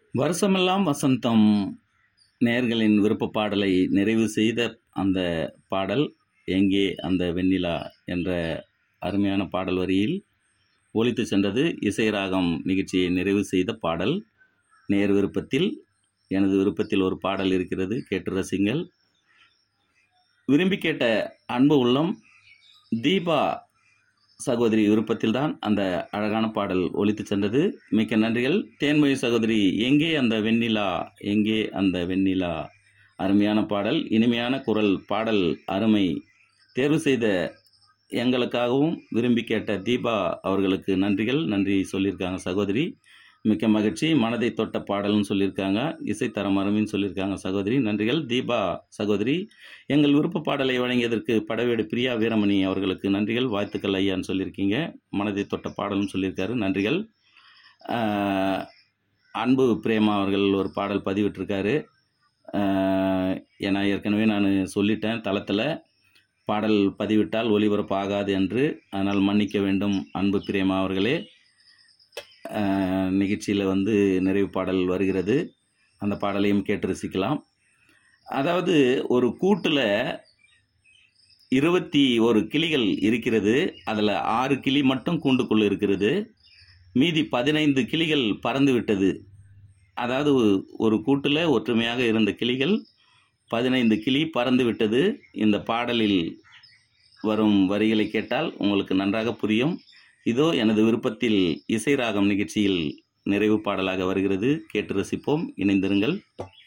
வருஷமெல்லாம் வசந்தம் நேயர்களின் விருப்ப பாடலை நிறைவு செய்த அந்த பாடல் எங்கே அந்த வெண்ணிலா என்ற அருமையான பாடல் வரியில் ஒலித்து சென்றது இசை ராகம் நிகழ்ச்சியை நிறைவு செய்த பாடல் நேர் விருப்பத்தில் எனது விருப்பத்தில் ஒரு பாடல் இருக்கிறது கேட்டு ரசிங்கள் விரும்பி கேட்ட அன்பு உள்ளம் தீபா சகோதரி விருப்பத்தில்தான் அந்த அழகான பாடல் ஒலித்து சென்றது மிக்க நன்றிகள் தேன்மொழி சகோதரி எங்கே அந்த வெண்ணிலா எங்கே அந்த வெண்ணிலா அருமையான பாடல் இனிமையான குரல் பாடல் அருமை தேர்வு செய்த எங்களுக்காகவும் விரும்பி கேட்ட தீபா அவர்களுக்கு நன்றிகள் நன்றி சொல்லியிருக்காங்க சகோதரி மிக்க மகிழ்ச்சி மனதை தொட்ட பாடல்னு சொல்லியிருக்காங்க இசைத்தரம் அருமைன்னு சொல்லியிருக்காங்க சகோதரி நன்றிகள் தீபா சகோதரி எங்கள் விருப்ப பாடலை வழங்கியதற்கு படவேடு பிரியா வீரமணி அவர்களுக்கு நன்றிகள் வாழ்த்துக்கள் ஐயான்னு சொல்லியிருக்கீங்க மனதை தொட்ட பாடல்னு சொல்லியிருக்காரு நன்றிகள் ஆஹ், அன்பு பிரேமா அவர்கள் ஒரு பாடல் பதிவிட்டிருக்காரு ஆஹ், ஏன்னா ஏற்கனவே நான் சொல்லிட்டேன் தளத்தில் பாடல் பதிவிட்டால் ஒளிபரப்பு ஆகாது என்று அதனால் மன்னிக்க வேண்டும் அன்பு பிரேமா அவர்களே நிகழ்ச்சியில் வந்து நிறைவு பாடல் வருகிறது அந்த பாடலையும் கேட்டு ரசிக்கலாம் அதாவது ஒரு கூட்டில் இருபத்தி ஒரு கிளிகள் இருக்கிறது அதில் ஆறு கிளி மட்டும் கூண்டுக்குள் இருக்கிறது மீதி பதினைந்து கிளிகள் பறந்து விட்டது அதாவது ஒரு கூட்டில் ஒற்றுமையாக இருந்த கிளிகள் பதினைந்து கிளி பறந்து விட்டது இந்த பாடலில் வரும் வரிகளை கேட்டால் உங்களுக்கு நன்றாக புரியும் இதோ எனது விருப்பத்தில் இசை ராகம் நிகழ்ச்சியில் நிறைவு பாடலாக வருகிறது கேட்டு ரசிப்போம் இணைந்திருங்கள்